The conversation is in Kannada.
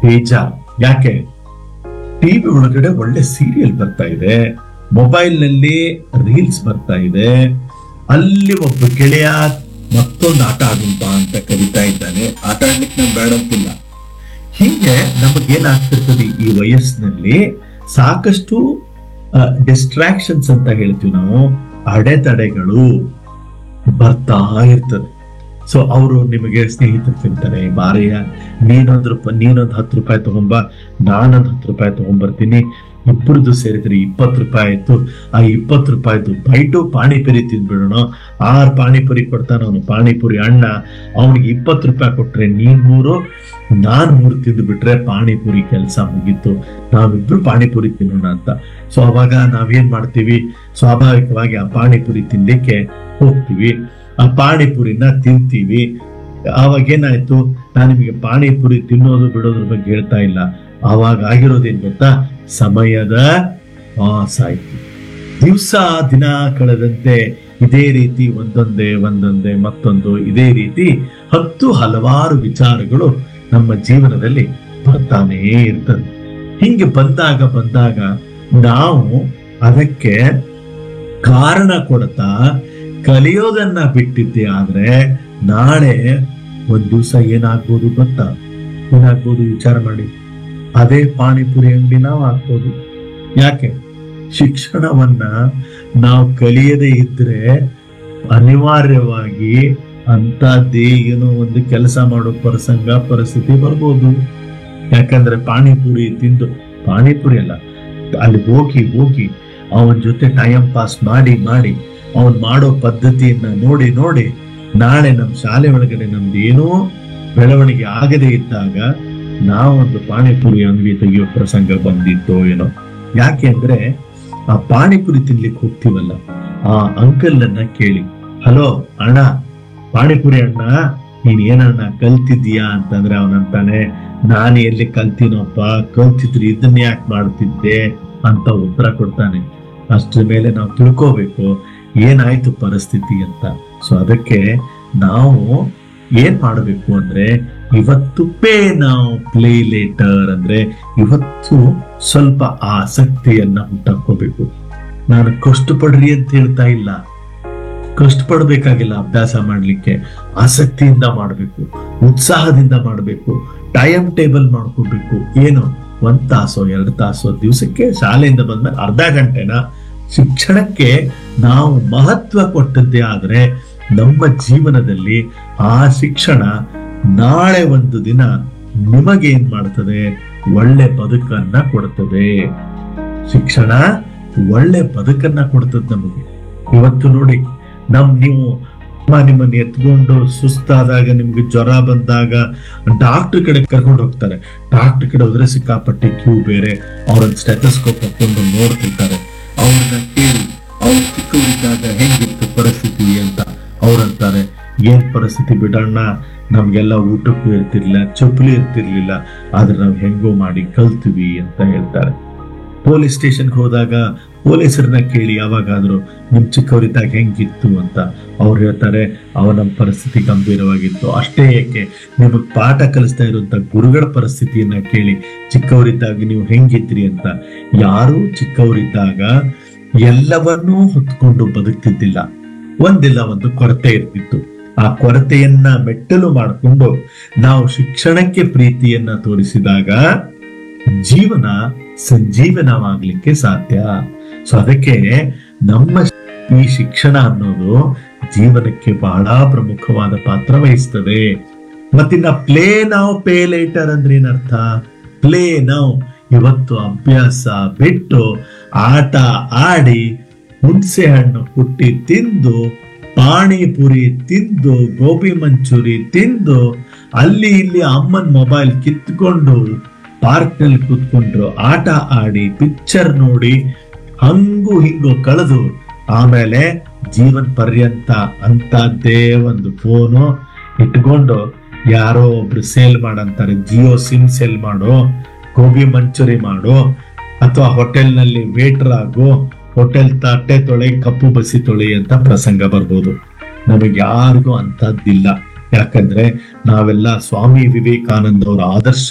ಬೇಜಾರ್ ಯಾಕೆ ಟಿವಿ ಒಳಗಡೆ ಒಳ್ಳೆ ಸೀರಿಯಲ್ ಬರ್ತಾ ಇದೆ ಮೊಬೈಲ್ ನಲ್ಲಿ ರೀಲ್ಸ್ ಬರ್ತಾ ಇದೆ ಅಲ್ಲಿ ಒಬ್ಬ ಗೆಳೆಯ ಮತ್ತೊಂದು ಆಟ ಆಡುಂಬ ಅಂತ ಕರಿತಾ ಇದ್ದಾನೆ ಆಟ ಆಡ್ಲಿಕ್ಕೆ ನಾನು ಬೇಡ ಅಂತಿಲ್ಲ ಹೀಗೆ ನಮಗೇನಾಗ್ತಿರ್ತದೆ ಈ ವಯಸ್ಸಿನಲ್ಲಿ ಸಾಕಷ್ಟು ಡಿಸ್ಟ್ರಾಕ್ಷನ್ಸ್ ಅಂತ ಹೇಳ್ತೀವಿ ನಾವು ಅಡೆತಡೆಗಳು ಬರ್ತಾ ಇರ್ತದೆ ಸೊ ಅವರು ನಿಮಗೆ ಸ್ನೇಹಿತರು ತಿಂತಾರೆ ಬಾರಯ್ಯ ನೀನೊಂದು ರೂಪಾಯಿ ನೀನೊಂದು ಹತ್ತು ರೂಪಾಯಿ ತಗೊಂಬ ನಾನೊಂದು ಹತ್ತು ರೂಪಾಯಿ ತಗೊಂಬರ್ತೀನಿ ಇಬ್ಬರದು ಸೇರಿದ್ರೆ ಇಪ್ಪತ್ತು ರೂಪಾಯಿ ಆಯ್ತು ಆ ಇಪ್ಪತ್ತು ರೂಪಾಯಿದು ಬೈಟು ಪಾನಿಪುರಿ ತಿಂದ್ಬಿಡೋಣ ಆರು ಪಾನಿಪುರಿ ಕೊಡ್ತಾನ ಅವನು ಪಾನಿಪುರಿ ಅಣ್ಣ ಅವನಿಗೆ ಇಪ್ಪತ್ತು ರೂಪಾಯಿ ಕೊಟ್ರೆ ನೀನ್ ಮೂರು ನಾನ್ ಮೂರು ತಿಂದು ಬಿಟ್ರೆ ಪಾನಿಪುರಿ ಕೆಲಸ ಮುಗೀತು ನಾವಿಬ್ರು ಪಾನಿಪುರಿ ತಿನ್ನೋಣ ಅಂತ ಸೊ ಅವಾಗ ನಾವೇನ್ ಮಾಡ್ತೀವಿ ಸ್ವಾಭಾವಿಕವಾಗಿ ಆ ಪಾನಿಪುರಿ ತಿನ್ಲಿಕ್ಕೆ ಹೋಗ್ತೀವಿ ಆ ಪಾನಿಪುರಿನ ತಿಂತೀವಿ ಆವಾಗ ಏನಾಯ್ತು ನಾನು ನಿಮಗೆ ಪಾನಿಪುರಿ ತಿನ್ನೋದು ಬಿಡೋದ್ರ ಬಗ್ಗೆ ಹೇಳ್ತಾ ಇಲ್ಲ ಆವಾಗ ಆಗಿರೋದೇನ್ ಗೊತ್ತಾ ಸಮಯದ ಪಾಸ್ ಆಯ್ತು ದಿವಸ ದಿನ ಕಳೆದಂತೆ ಇದೇ ರೀತಿ ಒಂದೊಂದೇ ಒಂದೊಂದೇ ಮತ್ತೊಂದು ಇದೇ ರೀತಿ ಹತ್ತು ಹಲವಾರು ವಿಚಾರಗಳು ನಮ್ಮ ಜೀವನದಲ್ಲಿ ಬರ್ತಾನೇ ಇರ್ತದೆ ಹಿಂಗೆ ಬಂದಾಗ ಬಂದಾಗ ನಾವು ಅದಕ್ಕೆ ಕಾರಣ ಕೊಡ್ತಾ ಕಲಿಯೋದನ್ನ ಬಿಟ್ಟಿದ್ದೆ ಆದ್ರೆ ನಾಳೆ ಒಂದ್ ದಿವಸ ಏನಾಗ್ಬೋದು ಗೊತ್ತಾ ಏನಾಗ್ಬೋದು ವಿಚಾರ ಮಾಡಿ ಅದೇ ಪಾನಿಪುರಿ ಅಂಗಡಿ ನಾವು ಹಾಕ್ಬೋದು ಯಾಕೆ ಶಿಕ್ಷಣವನ್ನ ನಾವು ಕಲಿಯದೇ ಇದ್ರೆ ಅನಿವಾರ್ಯವಾಗಿ ಅಂತದ್ದೇ ಏನೋ ಒಂದು ಕೆಲಸ ಮಾಡೋ ಪ್ರಸಂಗ ಪರಿಸ್ಥಿತಿ ಬರ್ಬೋದು ಯಾಕಂದ್ರೆ ಪಾನಿಪುರಿ ತಿಂದು ಪಾನಿಪುರಿ ಅಲ್ಲ ಅಲ್ಲಿ ಹೋಗಿ ಹೋಗಿ ಅವನ ಜೊತೆ ಟೈಮ್ ಪಾಸ್ ಮಾಡಿ ಮಾಡಿ ಅವನ್ ಮಾಡೋ ಪದ್ಧತಿಯನ್ನ ನೋಡಿ ನೋಡಿ ನಾಳೆ ನಮ್ಮ ಶಾಲೆ ಒಳಗಡೆ ನಮ್ದು ಏನೋ ಬೆಳವಣಿಗೆ ಆಗದೆ ಇದ್ದಾಗ ನಾವೊಂದು ಪಾನಿಪುರಿ ಅಂಗಡಿ ತೆಗಿಯೋ ಪ್ರಸಂಗ ಬಂದಿತ್ತೋ ಏನೋ ಯಾಕೆ ಅಂದ್ರೆ ಆ ಪಾನಿಪುರಿ ತಿನ್ಲಿಕ್ಕೆ ಹೋಗ್ತೀವಲ್ಲ ಆ ಅಂಕಲ್ ಅನ್ನ ಕೇಳಿ ಹಲೋ ಅಣ್ಣ ಪಾನಿಪುರಿ ಅಣ್ಣ ನೀನ್ ಏನಣ್ಣ ಕಲ್ತಿದ್ದೀಯಾ ಅಂತಂದ್ರೆ ಅವನಂತಾನೆ ನಾನು ಎಲ್ಲಿ ಕಲ್ತೀನಪ್ಪ ಕಲ್ತಿದ್ರೆ ಇದನ್ನ ಯಾಕೆ ಮಾಡ್ತಿದ್ದೆ ಅಂತ ಉತ್ತರ ಕೊಡ್ತಾನೆ ಅಷ್ಟ್ರ ಮೇಲೆ ನಾವು ತಿಳ್ಕೋಬೇಕು ಏನಾಯ್ತು ಪರಿಸ್ಥಿತಿ ಅಂತ ಸೊ ಅದಕ್ಕೆ ನಾವು ಏನ್ ಮಾಡಬೇಕು ಅಂದ್ರೆ ಇವತ್ತು ಪೇ ನಾವು ಪ್ಲೇ ಲೇಟರ್ ಅಂದ್ರೆ ಇವತ್ತು ಸ್ವಲ್ಪ ಆಸಕ್ತಿಯನ್ನ ಹುಟ್ಟಾಕೋಬೇಕು ನಾನು ಕಷ್ಟಪಡ್ರಿ ಅಂತ ಹೇಳ್ತಾ ಇಲ್ಲ ಕಷ್ಟಪಡ್ಬೇಕಾಗಿಲ್ಲ ಅಭ್ಯಾಸ ಮಾಡ್ಲಿಕ್ಕೆ ಆಸಕ್ತಿಯಿಂದ ಮಾಡಬೇಕು ಉತ್ಸಾಹದಿಂದ ಮಾಡಬೇಕು ಟೈಮ್ ಟೇಬಲ್ ಮಾಡ್ಕೋಬೇಕು ಏನು ಒಂದ್ ತಾಸೋ ಎರಡು ತಾಸೋ ದಿವಸಕ್ಕೆ ಶಾಲೆಯಿಂದ ಬಂದ್ಮೇಲೆ ಅರ್ಧ ಗಂಟೆನ ಶಿಕ್ಷಣಕ್ಕೆ ನಾವು ಮಹತ್ವ ಕೊಟ್ಟದ್ದೇ ಆದ್ರೆ ನಮ್ಮ ಜೀವನದಲ್ಲಿ ಆ ಶಿಕ್ಷಣ ನಾಳೆ ಒಂದು ದಿನ ನಿಮಗೆ ಏನ್ ಮಾಡ್ತದೆ ಒಳ್ಳೆ ಬದುಕನ್ನ ಕೊಡ್ತದೆ ಶಿಕ್ಷಣ ಒಳ್ಳೆ ಬದುಕನ್ನ ಕೊಡ್ತದೆ ನಮಗೆ ಇವತ್ತು ನೋಡಿ ನಮ್ ನೀವು ಅಮ್ಮ ನಿಮ್ಮನ್ನ ಎತ್ಕೊಂಡು ಸುಸ್ತಾದಾಗ ನಿಮ್ಗೆ ಜ್ವರ ಬಂದಾಗ ಡಾಕ್ಟರ್ ಕಡೆ ಕರ್ಕೊಂಡು ಹೋಗ್ತಾರೆ ಡಾಕ್ಟರ್ ಕಡೆ ಹೋದ್ರೆ ಸಿಕ್ಕಾಪಟ್ಟೆ ಕ್ಯೂ ಬೇರೆ ಅವ್ರನ್ನ ಸ್ಟೆಥಸ್ಕೋಪ್ ಹಾಕೊಂಡು ನೋಡ್ತಿರ್ತಾರೆ ಅವ್ರನ್ನ ಕೇಳಿ ಅವ್ರು ಚಿಕ್ಕವರಿದ್ದಾಗ ಹೆಂಗಿತ್ತು ಪರಿಸ್ಥಿತಿ ಅಂತ ಅವ್ರಂತಾರೆ ಏನ್ ಪರಿಸ್ಥಿತಿ ಬಿಡಣ್ಣ ನಮ್ಗೆಲ್ಲ ಊಟಕ್ಕೂ ಇರ್ತಿರ್ಲಿಲ್ಲ ಚಪ್ಪಲಿ ಇರ್ತಿರ್ಲಿಲ್ಲ ಆದ್ರೆ ನಾವ್ ಹೆಂಗೋ ಮಾಡಿ ಕಲ್ತೀವಿ ಅಂತ ಹೇಳ್ತಾರೆ ಪೊಲೀಸ್ ಸ್ಟೇಷನ್ಗೆ ಹೋದಾಗ ಪೊಲೀಸರನ್ನ ಕೇಳಿ ಯಾವಾಗಾದ್ರೂ ನಿಮ್ ಚಿಕ್ಕವರಿದ್ದಾಗ ಹೆಂಗಿತ್ತು ಅಂತ ಅವ್ರು ಹೇಳ್ತಾರೆ ಅವ ನಮ್ಮ ಪರಿಸ್ಥಿತಿ ಗಂಭೀರವಾಗಿತ್ತು ಅಷ್ಟೇ ಏಕೆ ನಿಮಗ್ ಪಾಠ ಕಲಿಸ್ತಾ ಇರುವಂತ ಗುರುಗಳ ಪರಿಸ್ಥಿತಿಯನ್ನ ಕೇಳಿ ಚಿಕ್ಕವರಿದ್ದಾಗ ನೀವು ಹೆಂಗಿದ್ರಿ ಅಂತ ಯಾರು ಚಿಕ್ಕವರಿದ್ದಾಗ ಎಲ್ಲವನ್ನೂ ಹೊತ್ಕೊಂಡು ಬದುಕ್ತಿದ್ದಿಲ್ಲ ಒಂದಿಲ್ಲ ಒಂದು ಕೊರತೆ ಇರ್ತಿತ್ತು ಆ ಕೊರತೆಯನ್ನ ಮೆಟ್ಟಲು ಮಾಡಿಕೊಂಡು ನಾವು ಶಿಕ್ಷಣಕ್ಕೆ ಪ್ರೀತಿಯನ್ನ ತೋರಿಸಿದಾಗ ಜೀವನ ಸಂಜೀವನವಾಗ್ಲಿಕ್ಕೆ ಸಾಧ್ಯ ಸೊ ಅದಕ್ಕೆ ನಮ್ಮ ಈ ಶಿಕ್ಷಣ ಅನ್ನೋದು ಜೀವನಕ್ಕೆ ಬಹಳ ಪ್ರಮುಖವಾದ ಪಾತ್ರ ವಹಿಸ್ತದೆ ಮತ್ತಿನ್ನ ಪ್ಲೇ ನಾವು ಪೇ ಲೇಟರ್ ಅಂದ್ರೆ ಏನರ್ಥ ಪ್ಲೇ ನಾವು ಇವತ್ತು ಅಭ್ಯಾಸ ಬಿಟ್ಟು ಆಟ ಆಡಿ ಹುಣಸೆ ಹಣ್ಣು ಕುಟ್ಟಿ ತಿಂದು ಪಾನಿಪುರಿ ತಿಂದು ಗೋಬಿ ಮಂಚೂರಿ ತಿಂದು ಅಲ್ಲಿ ಇಲ್ಲಿ ಅಮ್ಮನ್ ಮೊಬೈಲ್ ಕಿತ್ಕೊಂಡು ಪಾರ್ಕ್ ನಲ್ಲಿ ಕೂತ್ಕೊಂಡ್ರು ಆಟ ಆಡಿ ಪಿಕ್ಚರ್ ನೋಡಿ ಹಂಗು ಹಿಂಗು ಕಳೆದು ಆಮೇಲೆ ಜೀವನ್ ಪರ್ಯಂತ ಅಂತದ್ದೇ ಒಂದು ಫೋನು ಇಟ್ಕೊಂಡು ಯಾರೋ ಒಬ್ರು ಸೇಲ್ ಮಾಡಂತಾರೆ ಜಿಯೋ ಸಿಮ್ ಸೇಲ್ ಮಾಡು ಗೋಬಿ ಮಂಚೂರಿ ಮಾಡು ಅಥವಾ ಹೋಟೆಲ್ ನಲ್ಲಿ ವೇಟರ್ ಆಗು ಹೋಟೆಲ್ ತಟ್ಟೆ ತೊಳೆ ಕಪ್ಪು ಬಸಿ ತೊಳೆ ಅಂತ ಪ್ರಸಂಗ ಬರ್ಬೋದು ನಮಗೆ ಯಾರಿಗೂ ಅಂತದ್ದಿಲ್ಲ ಯಾಕಂದ್ರೆ ನಾವೆಲ್ಲ ಸ್ವಾಮಿ ವಿವೇಕಾನಂದ ಅವರ ಆದರ್ಶ